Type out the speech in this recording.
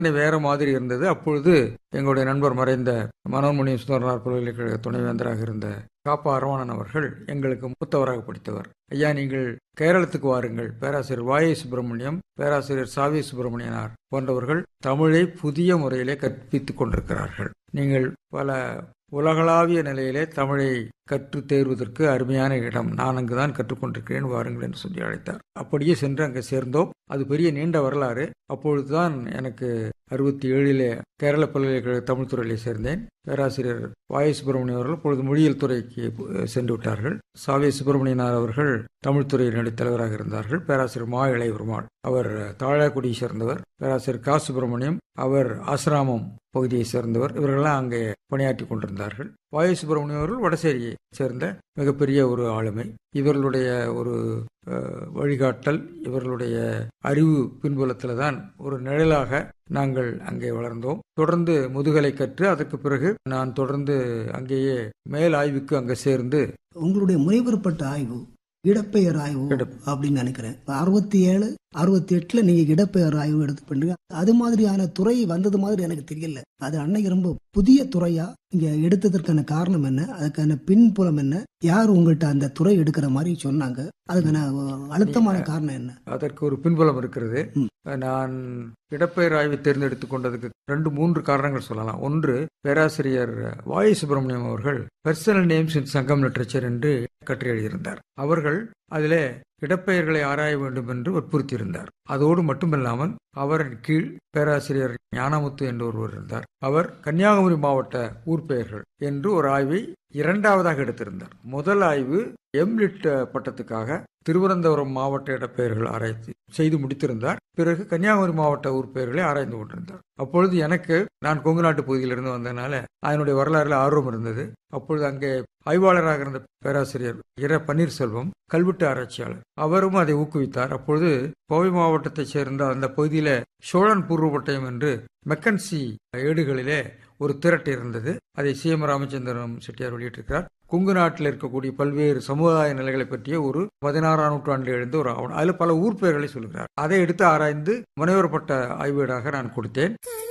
வேற மாதிரி இருந்தது அப்பொழுது எங்களுடைய நண்பர் மறைந்த மனோன்மணி சுந்தரனார் பல்கலைக்கழக துணைவேந்தராக இருந்த காப்பா அரவணன் அவர்கள் எங்களுக்கு மூத்தவராக படித்தவர் ஐயா நீங்கள் கேரளத்துக்கு வாருங்கள் பேராசிரியர் வாயை சுப்பிரமணியம் பேராசிரியர் சாவி சுப்பிரமணியனார் போன்றவர்கள் தமிழை புதிய முறையிலே கற்பித்துக் கொண்டிருக்கிறார்கள் நீங்கள் பல உலகளாவிய நிலையிலே தமிழை கற்று தேர்வதற்கு அருமையான இடம் நான் அங்குதான் கற்றுக்கொண்டிருக்கிறேன் வாருங்கள் என்று சொல்லி அழைத்தார் அப்படியே சென்று அங்கே சேர்ந்தோம் அது பெரிய நீண்ட வரலாறு அப்பொழுதுதான் எனக்கு அறுபத்தி ஏழிலே கேரள பல்கலைக்கழக தமிழ் துறையிலே சேர்ந்தேன் பேராசிரியர் வாய சுப்பிரமணியம் அவர்கள் அப்பொழுது மொழியியல் துறைக்கு சென்று விட்டார்கள் சாவி சுப்பிரமணியனார் அவர்கள் தமிழ் துறையினுடைய தலைவராக இருந்தார்கள் பேராசிரியர் மா இளையபெருமாள் அவர் தாழாக்குடியை சேர்ந்தவர் பேராசிரியர் கா சுப்பிரமணியம் அவர் ஆசிராமம் பகுதியை சேர்ந்தவர் இவர்கள்லாம் அங்கே பணியாற்றி கொண்டிருந்தார்கள் வாயு சுப்பிரமணியம் அவர்கள் வடசேரியை சேர்ந்த மிகப்பெரிய ஒரு ஆளுமை இவர்களுடைய ஒரு வழிகாட்டல் இவர்களுடைய அறிவு பின்புலத்தில் தான் ஒரு நிழலாக நாங்கள் அங்கே வளர்ந்தோம் தொடர்ந்து முதுகலை கற்று அதற்கு பிறகு நான் தொடர்ந்து அங்கேயே மேல் ஆய்வுக்கு அங்கே சேர்ந்து உங்களுடைய முனைவர் பட்ட ஆய்வு இடப்பெயர் ஆய்வு அப்படின்னு நினைக்கிறேன் அறுபத்தி ஏழு அறுபத்தி எட்டுல நீங்க இடப்பெயர் ஆய்வு எடுத்து பண்ணுங்க அது மாதிரியான துறை வந்தது மாதிரி எனக்கு தெரியல அது அன்னைக்கு ரொம்ப புதிய துறையா இங்க எடுத்ததற்கான காரணம் என்ன அதுக்கான பின்புலம் என்ன யார் உங்கள்கிட்ட அந்த துறை எடுக்கிற மாதிரி சொன்னாங்க அதுக்கான அழுத்தமான காரணம் என்ன அதற்கு ஒரு பின்புலம் இருக்கிறது நான் இடப்பெயர் ஆய்வு தேர்ந்தெடுத்துக் கொண்டதுக்கு ரெண்டு மூன்று காரணங்கள் சொல்லலாம் ஒன்று பேராசிரியர் வாயு சுப்பிரமணியம் அவர்கள் பர்சனல் நேம்ஸ் இன் சங்கம் லிட்ரேச்சர் என்று கற்று எழுதியிருந்தார் அவர்கள் அதிலே இடப்பெயர்களை ஆராய வேண்டும் என்று வற்புறுத்தியிருந்தார் அதோடு மட்டுமில்லாமல் அவரின் கீழ் பேராசிரியர் ஞானமுத்து என்று ஒருவர் இருந்தார் அவர் கன்னியாகுமரி மாவட்ட ஊர் பெயர்கள் என்று ஒரு ஆய்வை இரண்டாவதாக எடுத்திருந்தார் முதல் ஆய்வு எம்லிட் பட்டத்துக்காக திருவனந்தபுரம் மாவட்ட இடப்பெயர்கள் ஆராய்ச்சி செய்து முடித்திருந்தார் பிறகு கன்னியாகுமரி மாவட்ட ஊர் பெயர்களை ஆராய்ந்து கொண்டிருந்தார் அப்பொழுது எனக்கு நான் கொங்கு நாட்டு பகுதியிலிருந்து வந்ததுனால அதனுடைய வரலாறுல ஆர்வம் இருந்தது அப்பொழுது அங்கே ஆய்வாளராக இருந்த பேராசிரியர் இர பன்னீர்செல்வம் கல்வெட்டு ஆராய்ச்சியாளர் அவரும் அதை ஊக்குவித்தார் அப்பொழுது கோவை மாவட்டத்தைச் சேர்ந்த அந்த பகுதியில சோழன் பூர்வப்பட்டயம் என்று மெக்கன்சி ஏடுகளிலே ஒரு திரட்டு இருந்தது அதை சி எம் ராமச்சந்திரன் செட்டியார் வெளியிட்டிருக்கிறார் கொங்கு நாட்டில் இருக்கக்கூடிய பல்வேறு சமுதாய நிலைகளை பற்றிய ஒரு பதினாறாம் நூற்றாண்டில் எழுந்த ஒரு ஆவணம் அதில் பல ஊர் பெயர்களை சொல்கிறார் அதை எடுத்து ஆராய்ந்து முனைவர் பட்ட ஆய்வீடாக நான் கொடுத்தேன்